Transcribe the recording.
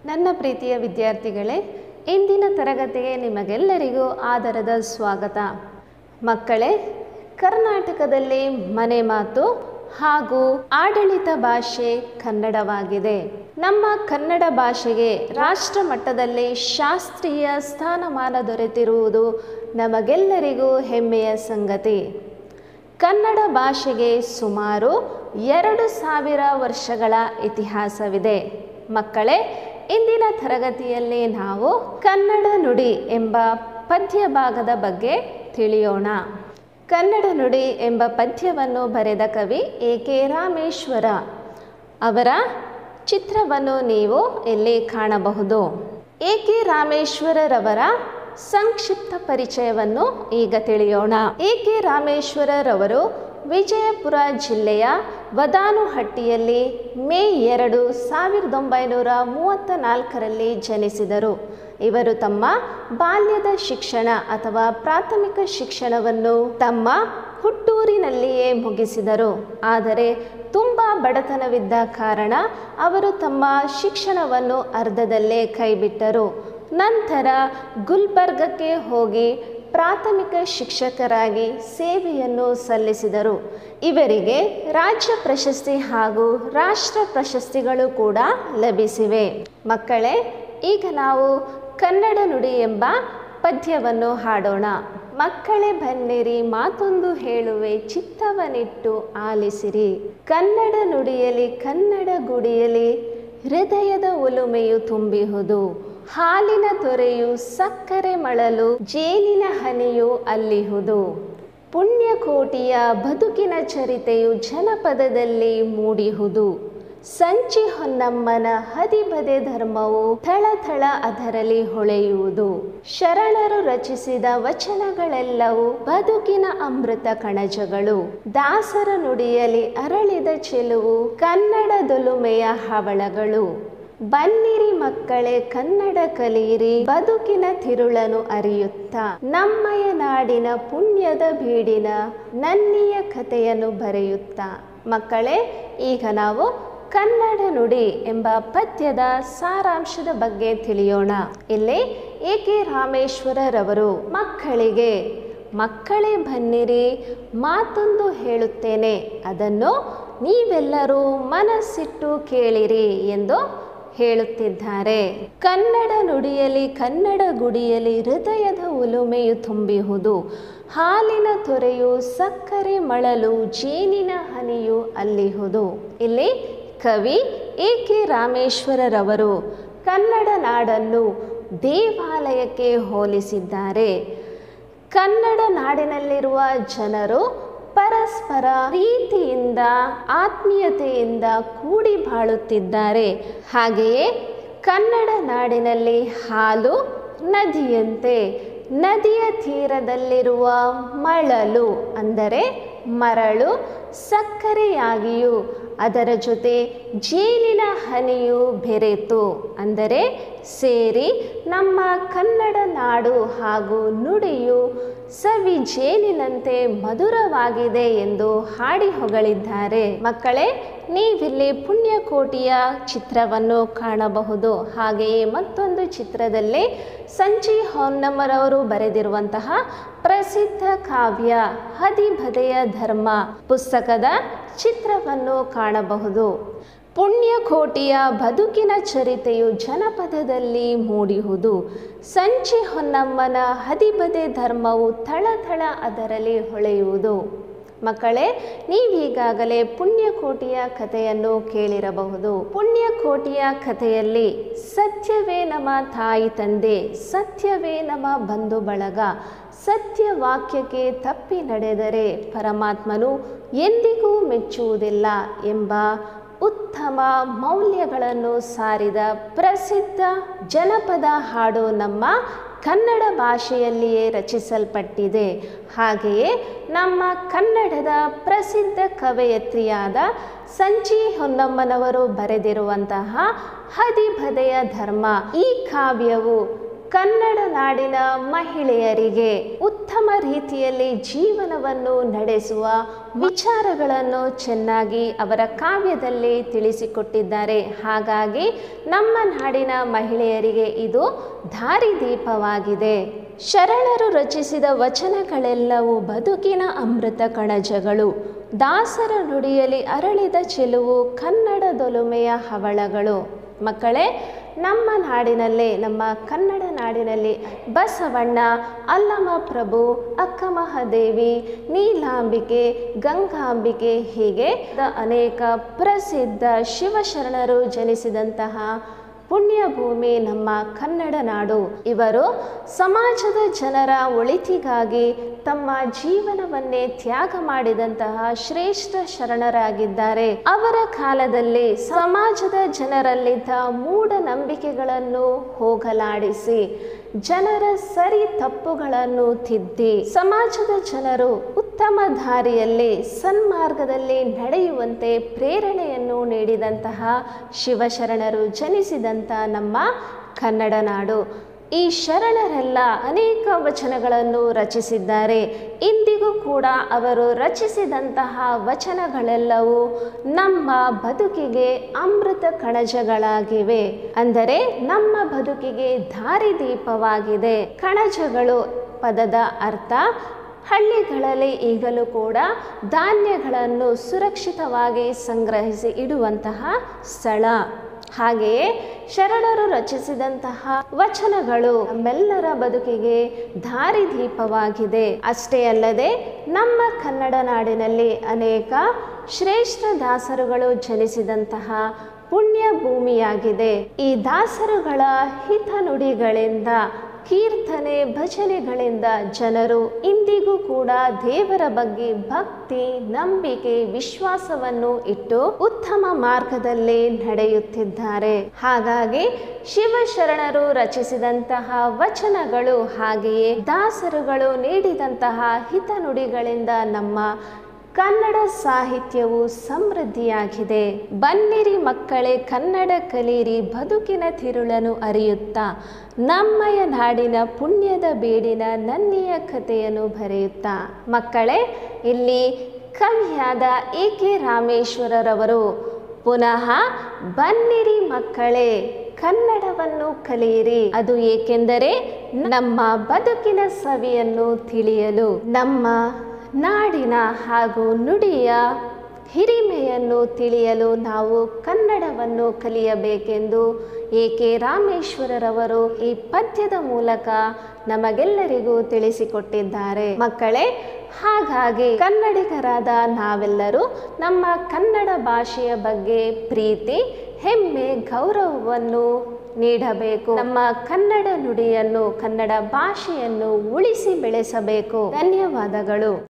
ನನ್ನ ಪ್ರೀತಿಯ ವಿದ್ಯಾರ್ಥಿಗಳೇ ಇಂದಿನ ತರಗತಿಗೆ ನಿಮಗೆಲ್ಲರಿಗೂ ಆದರದ ಸ್ವಾಗತ ಮಕ್ಕಳೇ ಕರ್ನಾಟಕದಲ್ಲಿ ಮನೆ ಮಾತು ಹಾಗೂ ಆಡಳಿತ ಭಾಷೆ ಕನ್ನಡವಾಗಿದೆ ನಮ್ಮ ಕನ್ನಡ ಭಾಷೆಗೆ ರಾಷ್ಟ್ರ ಮಟ್ಟದಲ್ಲಿ ಶಾಸ್ತ್ರೀಯ ಸ್ಥಾನಮಾನ ದೊರೆತಿರುವುದು ನಮಗೆಲ್ಲರಿಗೂ ಹೆಮ್ಮೆಯ ಸಂಗತಿ ಕನ್ನಡ ಭಾಷೆಗೆ ಸುಮಾರು ಎರಡು ಸಾವಿರ ವರ್ಷಗಳ ಇತಿಹಾಸವಿದೆ ಮಕ್ಕಳೇ ಇಂದಿನ ತರಗತಿಯಲ್ಲಿ ನಾವು ಕನ್ನಡ ನುಡಿ ಎಂಬ ಪದ್ಯ ಭಾಗದ ಬಗ್ಗೆ ತಿಳಿಯೋಣ ಕನ್ನಡ ನುಡಿ ಎಂಬ ಪದ್ಯವನ್ನು ಬರೆದ ಕವಿ ಎ ಕೆ ರಾಮೇಶ್ವರ ಅವರ ಚಿತ್ರವನ್ನು ನೀವು ಇಲ್ಲಿ ಕಾಣಬಹುದು ಎ ಕೆ ರಾಮೇಶ್ವರರವರ ಸಂಕ್ಷಿಪ್ತ ಪರಿಚಯವನ್ನು ಈಗ ತಿಳಿಯೋಣ ಎ ಕೆ ರಾಮೇಶ್ವರರವರು ವಿಜಯಪುರ ಜಿಲ್ಲೆಯ ವದಾನುಹಟ್ಟಿಯಲ್ಲಿ ಮೇ ಎರಡು ಸಾವಿರದ ಒಂಬೈನೂರ ಮೂವತ್ತ ನಾಲ್ಕರಲ್ಲಿ ಜನಿಸಿದರು ಇವರು ತಮ್ಮ ಬಾಲ್ಯದ ಶಿಕ್ಷಣ ಅಥವಾ ಪ್ರಾಥಮಿಕ ಶಿಕ್ಷಣವನ್ನು ತಮ್ಮ ಹುಟ್ಟೂರಿನಲ್ಲಿಯೇ ಮುಗಿಸಿದರು ಆದರೆ ತುಂಬ ಬಡತನವಿದ್ದ ಕಾರಣ ಅವರು ತಮ್ಮ ಶಿಕ್ಷಣವನ್ನು ಅರ್ಧದಲ್ಲೇ ಕೈಬಿಟ್ಟರು ನಂತರ ಗುಲ್ಬರ್ಗಕ್ಕೆ ಹೋಗಿ ಪ್ರಾಥಮಿಕ ಶಿಕ್ಷಕರಾಗಿ ಸೇವೆಯನ್ನು ಸಲ್ಲಿಸಿದರು ಇವರಿಗೆ ರಾಜ್ಯ ಪ್ರಶಸ್ತಿ ಹಾಗೂ ರಾಷ್ಟ್ರ ಪ್ರಶಸ್ತಿಗಳು ಕೂಡ ಲಭಿಸಿವೆ ಮಕ್ಕಳೇ ಈಗ ನಾವು ಕನ್ನಡ ನುಡಿ ಎಂಬ ಪದ್ಯವನ್ನು ಹಾಡೋಣ ಮಕ್ಕಳೇ ಬನ್ನಿರಿ ಮಾತೊಂದು ಹೇಳುವೆ ಚಿತ್ತವನಿಟ್ಟು ಆಲಿಸಿರಿ ಕನ್ನಡ ನುಡಿಯಲಿ ಕನ್ನಡ ಗುಡಿಯಲಿ ಹೃದಯದ ಒಲುಮೆಯು ತುಂಬಿಹುದು ಹಾಲಿನ ತೊರೆಯು ಸಕ್ಕರೆ ಮಳಲು ಜೇನಿನ ಹನಿಯು ಅಲ್ಲಿಹುದು ಪುಣ್ಯಕೋಟಿಯ ಬದುಕಿನ ಚರಿತೆಯು ಜನಪದದಲ್ಲಿ ಮೂಡಿಹುದು ಸಂಚಿ ಹೊನ್ನಮ್ಮನ ಹದಿಬದೆ ಧರ್ಮವು ಥಳಥಳ ಅದರಲ್ಲಿ ಹೊಳೆಯುವುದು ಶರಣರು ರಚಿಸಿದ ವಚನಗಳೆಲ್ಲವೂ ಬದುಕಿನ ಅಮೃತ ಕಣಜಗಳು ದಾಸರ ನುಡಿಯಲಿ ಅರಳಿದ ಚೆಲುವು ಕನ್ನಡದೊಲುಮೆಯ ಹವಳಗಳು ಬನ್ನಿರಿ ಮಕ್ಕಳೇ ಕನ್ನಡ ಕಲಿಯಿರಿ ಬದುಕಿನ ತಿರುಳನು ಅರಿಯುತ್ತ ನಮ್ಮಯ ನಾಡಿನ ಪುಣ್ಯದ ಬೀಡಿನ ನನ್ನಿಯ ಕಥೆಯನ್ನು ಬರೆಯುತ್ತ ಮಕ್ಕಳೇ ಈಗ ನಾವು ಕನ್ನಡ ನುಡಿ ಎಂಬ ಪದ್ಯದ ಸಾರಾಂಶದ ಬಗ್ಗೆ ತಿಳಿಯೋಣ ಇಲ್ಲಿ ಎ ಕೆ ರಾಮೇಶ್ವರರವರು ಮಕ್ಕಳಿಗೆ ಮಕ್ಕಳೇ ಬನ್ನಿರಿ ಮಾತೊಂದು ಹೇಳುತ್ತೇನೆ ಅದನ್ನು ನೀವೆಲ್ಲರೂ ಮನಸ್ಸಿಟ್ಟು ಕೇಳಿರಿ ಎಂದು ಹೇಳುತ್ತಿದ್ದಾರೆ ಕನ್ನಡ ನುಡಿಯಲಿ ಕನ್ನಡ ಗುಡಿಯಲಿ ಹೃದಯದ ಒಲುಮೆಯು ತುಂಬಿಹುದು ಹಾಲಿನ ತೊರೆಯು ಸಕ್ಕರೆ ಮಳಲು ಜೇನಿನ ಹನಿಯು ಅಲ್ಲಿಹುದು ಇಲ್ಲಿ ಕವಿ ಎ ಕೆ ರಾಮೇಶ್ವರರವರು ಕನ್ನಡ ನಾಡನ್ನು ದೇವಾಲಯಕ್ಕೆ ಹೋಲಿಸಿದ್ದಾರೆ ಕನ್ನಡ ನಾಡಿನಲ್ಲಿರುವ ಜನರು ಪರಸ್ಪರ ಪ್ರೀತಿಯಿಂದ ಆತ್ಮೀಯತೆಯಿಂದ ಕೂಡಿ ಬಾಳುತ್ತಿದ್ದಾರೆ ಹಾಗೆಯೇ ಕನ್ನಡ ನಾಡಿನಲ್ಲಿ ಹಾಲು ನದಿಯಂತೆ ನದಿಯ ತೀರದಲ್ಲಿರುವ ಮಳಲು ಅಂದರೆ ಮರಳು ಸಕ್ಕರೆಯಾಗಿಯೂ ಅದರ ಜೊತೆ ಜೇನಿನ ಹನಿಯು ಬೆರೆತು ಅಂದರೆ ಸೇರಿ ನಮ್ಮ ಕನ್ನಡ ನಾಡು ಹಾಗೂ ನುಡಿಯು ಸವಿ ಜೇನಿನಂತೆ ಮಧುರವಾಗಿದೆ ಎಂದು ಹಾಡಿ ಹೊಗಳಿದ್ದಾರೆ ಮಕ್ಕಳೇ ನೀವಿಲ್ಲಿ ಪುಣ್ಯಕೋಟಿಯ ಚಿತ್ರವನ್ನು ಕಾಣಬಹುದು ಹಾಗೆಯೇ ಮತ್ತೊಂದು ಚಿತ್ರದಲ್ಲಿ ಸಂಜಿ ಹೊನ್ನಮ್ಮರವರು ಬರೆದಿರುವಂತಹ ಪ್ರಸಿದ್ಧ ಕಾವ್ಯ ಹದಿಬದೆಯ ಧರ್ಮ ಪುಸ್ತಕದ ಚಿತ್ರವನ್ನು ಕಾಣಬಹುದು ಪುಣ್ಯಕೋಟಿಯ ಬದುಕಿನ ಚರಿತೆಯು ಜನಪದದಲ್ಲಿ ಮೂಡಿಹುದು ಸಂಚಿ ಹೊನ್ನಮ್ಮನ ಹದಿಬದೆ ಧರ್ಮವು ಥಳಥಳ ಅದರಲ್ಲಿ ಹೊಳೆಯುವುದು ಮಕ್ಕಳೇ ನೀವೀಗಾಗಲೇ ಪುಣ್ಯಕೋಟಿಯ ಕಥೆಯನ್ನು ಕೇಳಿರಬಹುದು ಪುಣ್ಯಕೋಟಿಯ ಕಥೆಯಲ್ಲಿ ಸತ್ಯವೇ ನಮ್ಮ ತಾಯಿ ತಂದೆ ಸತ್ಯವೇ ನಮ್ಮ ಬಂಧು ಬಳಗ ಸತ್ಯ ವಾಕ್ಯಕ್ಕೆ ತಪ್ಪಿ ನಡೆದರೆ ಪರಮಾತ್ಮನು ಎಂದಿಗೂ ಮೆಚ್ಚುವುದಿಲ್ಲ ಎಂಬ ಉತ್ತಮ ಮೌಲ್ಯಗಳನ್ನು ಸಾರಿದ ಪ್ರಸಿದ್ಧ ಜನಪದ ಹಾಡು ನಮ್ಮ ಕನ್ನಡ ಭಾಷೆಯಲ್ಲಿಯೇ ರಚಿಸಲ್ಪಟ್ಟಿದೆ ಹಾಗೆಯೇ ನಮ್ಮ ಕನ್ನಡದ ಪ್ರಸಿದ್ಧ ಕವಯತ್ರಿಯಾದ ಸಂಚಿ ಹೊನ್ನಮ್ಮನವರು ಬರೆದಿರುವಂತಹ ಹದಿಬದೆಯ ಧರ್ಮ ಈ ಕಾವ್ಯವು ಕನ್ನಡ ನಾಡಿನ ಮಹಿಳೆಯರಿಗೆ ಉತ್ತಮ ಉತ್ತಮ ರೀತಿಯಲ್ಲಿ ಜೀವನವನ್ನು ನಡೆಸುವ ವಿಚಾರಗಳನ್ನು ಚೆನ್ನಾಗಿ ಅವರ ಕಾವ್ಯದಲ್ಲಿ ತಿಳಿಸಿಕೊಟ್ಟಿದ್ದಾರೆ ಹಾಗಾಗಿ ನಮ್ಮ ನಾಡಿನ ಮಹಿಳೆಯರಿಗೆ ಇದು ದಾರಿದೀಪವಾಗಿದೆ ಶರಣರು ರಚಿಸಿದ ವಚನಗಳೆಲ್ಲವೂ ಬದುಕಿನ ಅಮೃತ ಕಣಜಗಳು ದಾಸರ ನುಡಿಯಲ್ಲಿ ಅರಳಿದ ಚೆಲುವು ಕನ್ನಡದೊಲುಮೆಯ ಹವಳಗಳು ಮಕ್ಕಳೇ ನಮ್ಮ ನಾಡಿನಲ್ಲಿ ನಮ್ಮ ಕನ್ನಡ ನಾಡಿನಲ್ಲಿ ಬಸವಣ್ಣ ಅಲ್ಲಮ ಪ್ರಭು ಅಕ್ಕ ಮಹಾದೇವಿ ನೀಲಾಂಬಿಕೆ ಗಂಗಾಂಬಿಕೆ ಹೀಗೆ ಅನೇಕ ಪ್ರಸಿದ್ಧ ಶಿವಶರಣರು ಜನಿಸಿದಂತಹ ಪುಣ್ಯ ಭೂಮಿ ನಮ್ಮ ಕನ್ನಡ ನಾಡು ಇವರು ಸಮಾಜದ ಜನರ ಒಳಿತಿಗಾಗಿ ತಮ್ಮ ಜೀವನವನ್ನೇ ತ್ಯಾಗ ಮಾಡಿದಂತಹ ಶ್ರೇಷ್ಠ ಶರಣರಾಗಿದ್ದಾರೆ ಅವರ ಕಾಲದಲ್ಲಿ ಸಮಾಜದ ಜನರಲ್ಲಿದ್ದ ಮೂಢನಂಬಿಕೆಗಳನ್ನು ಹೋಗಲಾಡಿಸಿ ಜನರ ಸರಿ ತಪ್ಪುಗಳನ್ನು ತಿದ್ದಿ ಸಮಾಜದ ಜನರು ಉತ್ತಮ ದಾರಿಯಲ್ಲಿ ಸನ್ಮಾರ್ಗದಲ್ಲಿ ನಡೆಯುವಂತೆ ಪ್ರೇರಣೆಯನ್ನು ನೀಡಿದಂತಹ ಶಿವಶರಣರು ಜನಿಸಿದಂಥ ನಮ್ಮ ಕನ್ನಡ ನಾಡು ಈ ಶರಣರೆಲ್ಲ ಅನೇಕ ವಚನಗಳನ್ನು ರಚಿಸಿದ್ದಾರೆ ಇಂದಿಗೂ ಕೂಡ ಅವರು ರಚಿಸಿದಂತಹ ವಚನಗಳೆಲ್ಲವೂ ನಮ್ಮ ಬದುಕಿಗೆ ಅಮೃತ ಕಣಜಗಳಾಗಿವೆ ಅಂದರೆ ನಮ್ಮ ಬದುಕಿಗೆ ದಾರಿದೀಪವಾಗಿದೆ ಕಣಜಗಳು ಪದದ ಅರ್ಥ ಹಳ್ಳಿಗಳಲ್ಲಿ ಈಗಲೂ ಕೂಡ ಧಾನ್ಯಗಳನ್ನು ಸುರಕ್ಷಿತವಾಗಿ ಸಂಗ್ರಹಿಸಿ ಇಡುವಂತಹ ಸ್ಥಳ ಹಾಗೆಯೇ ಶರಣರು ರಚಿಸಿದಂತಹ ವಚನಗಳು ನಮ್ಮೆಲ್ಲರ ಬದುಕಿಗೆ ದಾರಿದೀಪವಾಗಿದೆ ಅಷ್ಟೇ ಅಲ್ಲದೆ ನಮ್ಮ ಕನ್ನಡ ನಾಡಿನಲ್ಲಿ ಅನೇಕ ಶ್ರೇಷ್ಠ ದಾಸರುಗಳು ಜನಿಸಿದಂತಹ ಪುಣ್ಯ ಭೂಮಿಯಾಗಿದೆ ಈ ದಾಸರುಗಳ ಹಿತನುಡಿಗಳಿಂದ ಕೀರ್ತನೆ ಭಜನೆಗಳಿಂದ ಜನರು ಇಂದಿಗೂ ಕೂಡ ದೇವರ ಬಗ್ಗೆ ಭಕ್ತಿ ನಂಬಿಕೆ ವಿಶ್ವಾಸವನ್ನು ಇಟ್ಟು ಉತ್ತಮ ಮಾರ್ಗದಲ್ಲಿ ನಡೆಯುತ್ತಿದ್ದಾರೆ ಹಾಗಾಗಿ ಶಿವಶರಣರು ರಚಿಸಿದಂತಹ ವಚನಗಳು ಹಾಗೆಯೇ ದಾಸರುಗಳು ನೀಡಿದಂತಹ ಹಿತನುಡಿಗಳಿಂದ ನಮ್ಮ ಕನ್ನಡ ಸಾಹಿತ್ಯವು ಸಮೃದ್ಧಿಯಾಗಿದೆ ಬನ್ನಿರಿ ಮಕ್ಕಳೇ ಕನ್ನಡ ಕಲೀರಿ ಬದುಕಿನ ತಿರುಳನ್ನು ಅರಿಯುತ್ತಾ ನಮ್ಮಯ ನಾಡಿನ ಪುಣ್ಯದ ಬೇಡಿನ ನನ್ನಿಯ ಕಥೆಯನ್ನು ಬರೆಯುತ್ತಾ ಮಕ್ಕಳೇ ಇಲ್ಲಿ ಕವಿಯಾದ ಎ ಕೆ ರಾಮೇಶ್ವರರವರು ಪುನಃ ಬನ್ನಿರಿ ಮಕ್ಕಳೇ ಕನ್ನಡವನ್ನು ಕಲಿಯಿರಿ ಅದು ಏಕೆಂದರೆ ನಮ್ಮ ಬದುಕಿನ ಸವಿಯನ್ನು ತಿಳಿಯಲು ನಮ್ಮ ನಾಡಿನ ಹಾಗೂ ನುಡಿಯ ಹಿರಿಮೆಯನ್ನು ತಿಳಿಯಲು ನಾವು ಕನ್ನಡವನ್ನು ಕಲಿಯಬೇಕೆಂದು ಎ ಕೆ ರಾಮೇಶ್ವರರವರು ಈ ಪದ್ಯದ ಮೂಲಕ ನಮಗೆಲ್ಲರಿಗೂ ತಿಳಿಸಿಕೊಟ್ಟಿದ್ದಾರೆ ಮಕ್ಕಳೇ ಹಾಗಾಗಿ ಕನ್ನಡಿಗರಾದ ನಾವೆಲ್ಲರೂ ನಮ್ಮ ಕನ್ನಡ ಭಾಷೆಯ ಬಗ್ಗೆ ಪ್ರೀತಿ ಹೆಮ್ಮೆ ಗೌರವವನ್ನು ನೀಡಬೇಕು ನಮ್ಮ ಕನ್ನಡ ನುಡಿಯನ್ನು ಕನ್ನಡ ಭಾಷೆಯನ್ನು ಉಳಿಸಿ ಬೆಳೆಸಬೇಕು ಧನ್ಯವಾದಗಳು